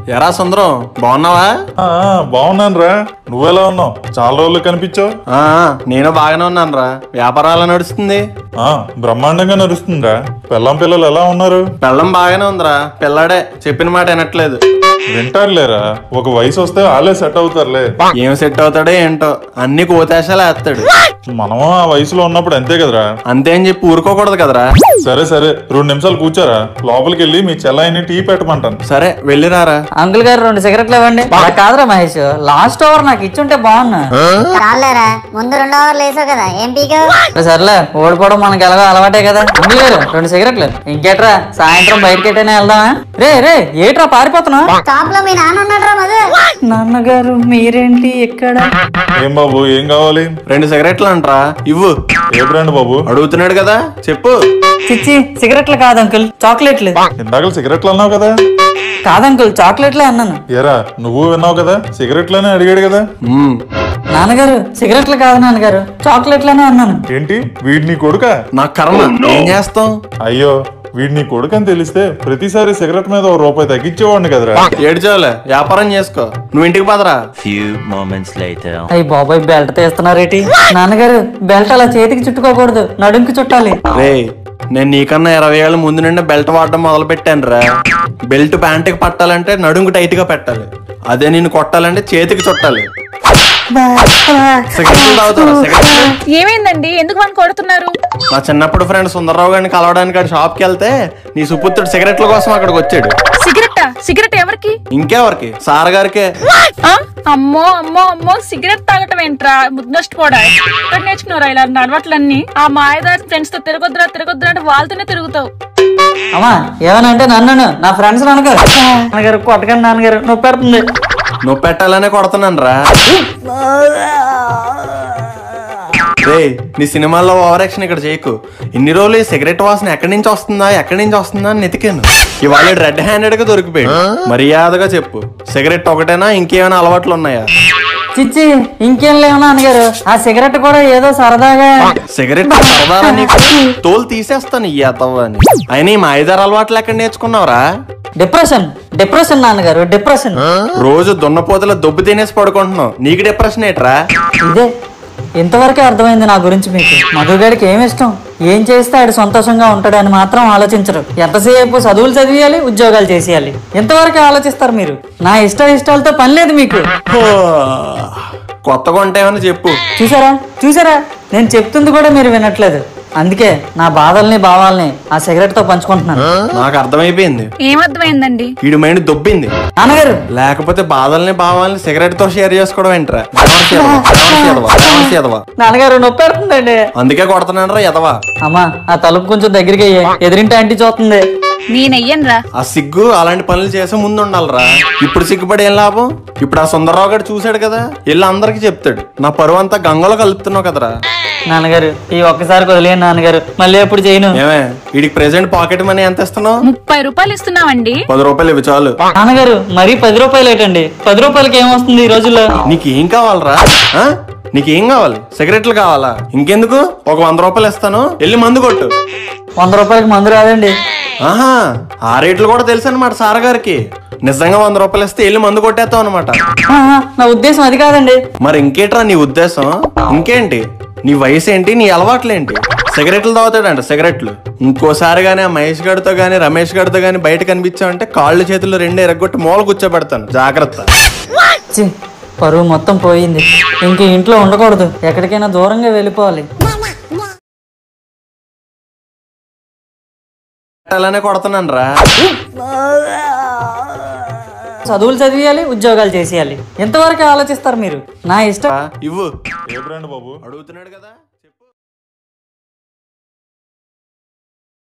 ఎరా సుందరం బాగున్నావా ఆ, బాగున్నాను రా నువ్వెలా ఉన్నావు చాలా రోజులు కనిపించావు ఆ, నేను బాగానే ఉన్నాను రా వ్యాపారం ఎలా నడుస్తుంది ఆ, బ్రహ్మాండంగా నడుస్తుందిరా పెళ్ళం పిల్లలు ఎలా ఉన్నారు పెళ్ళం బాగానే ఉందిరా పిల్లాడే చెప్పిన మాట వినట్లేదు వింటారులేరా ఒక వయసు వస్తే వాళ్ళే సెట్ అవుతారులే ఏం సెట్ అవుతాడో ఏంటో అన్ని కోతేశాలు వేస్తాడు మనము ఆ వయసులో ఉన్నప్పుడు అంతే కదరా అంతే అని చెప్పి ఊరుకోకూడదు కదరా సరే సరే రెండు నిమిషాలు కూర్చోరా లోపలికి వెళ్ళి మీ చెల్లాయిని టీ పెట్టమంటాను సరే వెళ్ళిరారా అంకుల్ గారు రెండు సిగరెట్లు ఇవ్వండి అలా కాదురా మహేష్ లాస్ట్ ఓవర్ నాకు ఇచ్చుంటే బాగున్నా రాలేరా ముందు రెండో ఓవర్లు వేసావు కదా ఏం పీకావు సర్లే ఓడిపోవడం మనకి ఎలాగో అలవాటే కదా అంకుల్ గారు రెండు సిగరెట్లు ఇంకేట్రా సాయంత్రం బయటకి ఎట్టైనా వెళ్దామా రే రే ఏట్రా పారిపోతున్నా టాప్ లో మీ నాన్న ఉన్నాడు మధు నాన్నగారు మీరేంటి ఇక్కడ ఏం బాబు ఏం కావాలి రెండు సిగరెట్లు అంటరా ఇవ్వు ఏ బ్రాండ్ బాబు అడుగుతున్నాడు కదా చెప్పు చిచ్చి సిగరెట్లు కాదు అంకుల్ చాక్లెట్లు ఇందాక సిగరెట్లు అన్నావు కదా కాదు అంకుల్ చాక్లెట్లే అన్నాను ఏరా నువ్వు విన్నావు కదా సిగరెట్లనే అడిగాడు కదా మ్మ్. నాన్నగారు సిగరెట్లు కాదు నాన్నగారు చాక్లెట్లనే అన్నాను ఏంటి వీడి నీ కొడుక నా కర్మ ఏం చేస్తాం అయ్యో వీడి నీ కొడుకు అని తెలిస్తే ప్రతిసారి సిగరెట్ మీద ఓ రూపాయి తగ్గించేవాడిని కదరా ఏడ్చోలే వ్యాపారం చేసుకో నువ్వు ఇంటికి పదరా Few moments later. అయ్యి బాబాయ్ బెల్ట్ తీస్తున్నారేటి నాన్నగారు బెల్ట్ అలా చేతికి చుట్టుకోకూడదు నడుంకి చుట్టాలి రే నేను నీకన్నా ఇరవై ఏళ్ళ ముందు నుండి బెల్ట్ వాడడం మొదలు పెట్టాను రా బెల్ట్ ప్యాంటుకి పట్టాలంటే నడుంకు టైట్ గా పెట్టాలి అదే నిన్ను కొట్టాలంటే చేతికి చుట్టాలి సిగరెట్లు తాగుతారా? సిగరెట్లు? ఏమైందండి ఎందుకు మనం కొడుతున్నారు మా చిన్నప్పుడు ఫ్రెండ్ సుందరరావు గారిని కలవడానికి ఆడు షాప్ కి వెళ్తే నీ సుపుత్రుడు సిగరెట్ల కోసం అక్కడికి వచ్చాడు సిగరెట్టా సిగరెట్ ఎవరికి ఇంకెవరికి సార్ గారికే ఆ? అమ్మో అమ్మో అమ్మో సిగరెట్ తాగటం ఏంట్రా ముద్దనష్టపోడా ఎక్కడ నేర్చుకున్నారా ఇలా అలవాట్లన్నీ ఆ మాయదారి ఫ్రెండ్స్ తో తిరగొద్దురా తిరగొద్దురా అంటే వాళ్ళతోనే తిరుగుతావు అమ్మా ఏమనంటే నన్ను నా ఫ్రెండ్స్ నాన్నగారు నాన్నగారు కొట్టకండి నాన్నగారు నొప్పి పెడుతుంది నువ్వు పెట్టాలనే కొడుతున్నాను రా రే నీ సినిమాల్లో ఓవర్ యాక్షన్ ఇక్కడ చేయకు ఇన్ని రోజులు ఈ సిగరెట్ వాసన ఎక్కడి నుంచి వస్తుందా ఎక్కడి నుంచి వస్తుందా అని వెతికాను ఇవాళ రెడ్ హ్యాండెడ్ గా దొరికిపోయాడు మర్యాదగా చెప్పు సిగరెట్ ఒకటేనా ఇంకేమైనా అలవాట్లు ఉన్నాయా చిచ్చి ఇంకేం లేవు నాన్నగారు ఆ సిగరెట్ కూడా ఏదో సరదాగా సిగరెట్ సరదారా నీకు తోలు తీసేస్తాను ఈ అతవ్వని అయినా ఈ మాయదార అలవాట్లు ఎక్కడ నేర్చుకున్నావురా డిప్రెషన్ డిప్రెషన్ నాన్నగారు డిప్రెషన్ రోజు దున్నపోతల దొబ్బు తినేసి పడుకుంటున్నావు నీకు డిప్రెషన్ ఏట్రా ఇదే ఇంతవరకే అర్థమైంది నా గురించి మీకు మధుగాడికి ఏమి ఇష్టం ఏం చేస్తే ఆడు సంతోషంగా ఉంటాడని మాత్రం ఆలోచించరు ఎంతసేపు చదువులు చదివేయాలి ఉద్యోగాలు చేసేయాలి ఇంతవరకే ఆలోచిస్తారు మీరు నా ఇష్ట ఇష్టాలతో పని లేదు మీకు హో. కొత్తగా ఉంటాయని చెప్పు చూసారా చూసారా నేను చెప్తుంది కూడా మీరు వినట్లేదు అందుకే నా బాధల్ని భావాల్ని ఆ సిగరెట్ తో పంచుకుంటున్నాను నాకు అర్థమైపోయింది ఏమర్థమైందండి వీడి మైండ్ దొబ్బింది నాన్నగారు లేకపోతే బాధల్ని భావాలని సిగరెట్ తో షేర్ చేసుకోవడం ఏంట్రా ఎవరిసి ఎదవా? ఎవరిసి ఎదవా? ఎవరిసి ఎదవా? నాన్నగారు నొప్పి పెడుతుందండి అందుకే కొడుతున్నాను రా ఎదవా అమ్మా ఆ తలుపు కొంచెం దగ్గరికి అయ్యే ఎదిరింటి ఆంటీ చూస్తుంది నేనయ్యనురా ఆ సిగ్గు అలాంటి పనులు చేసే ముందు ఉండాలిరా ఇప్పుడు సిగ్గుపడి ఏం లాభం ఇప్పుడు ఆ సుందరరావు గారు చూశాడు కదా వెళ్ళి అందరికి చెప్తాడు నా పరువు అంతా గంగలో కలుపుతున్నావు కదరా నాన్నగారు ఈ ఒక్కసారి వదిలేయండి నాన్నగారు మళ్ళీ ఎప్పుడు చేయను ఏమే వీడికి ప్రెసెంట్ పాకెట్ మనీ ఎంత ఇస్తున్నావు ముప్పై రూపాయలు ఇస్తున్నామండి పది రూపాయలు ఇవి చాలు నాన్నగారు మరీ పది రూపాయలు ఏంటండి పది రూపాయలకి ఏమొస్తుంది ఈ రోజుల్లో నీకేం కావాలరా ఆ? నీకేం కావాలి సిగరెట్లు కావాలా ఇంకెందుకు ఒక వంద రూపాయలు ఇస్తాను వెళ్ళి మందు కొట్టు వంద రూపాయలకి మందు రాదండి ఆహా ఆ రేట్లు కూడా తెలుసు అనమాట సార్ గారికి నిజంగా వంద రూపాయలు ఇస్తే వెళ్ళి మందు కొట్టేస్తావు అనమాట ఆహా, నా ఉద్దేశం అది కాదండి మరి ఇంకేట్రా నీ ఉద్దేశం ఇంకేంటి నీ వయసు ఏంటి నీ అలవాట్లేంటి సిగరెట్లు తాగుతాడంట సిగరెట్లు ఇంకోసారి గానీ ఆ మహేష్ గడితో గానీ రమేష్ గడితో గానీ బయట కనిపించావంటే కాళ్ళు చేతులు రెండు ఎరగొట్టి మూల కూర్చోబెడతాను జాగ్రత్త ఛీ, పరువు మొత్తం పోయింది ఇంక ఇంట్లో ఉండకూడదు ఎక్కడికైనా దూరంగా వెళ్ళిపోవాలి అలానే కొడుతున్నాను రా చదువులు చదివేయాలి ఉద్యోగాలు చేసేయాలి ఎంతవరకు ఆలోచిస్తారు మీరు నా ఇష్టం ఇవ్వు ఏ బ్రాండ్ బాబు అడుగుతున్నాడు కదా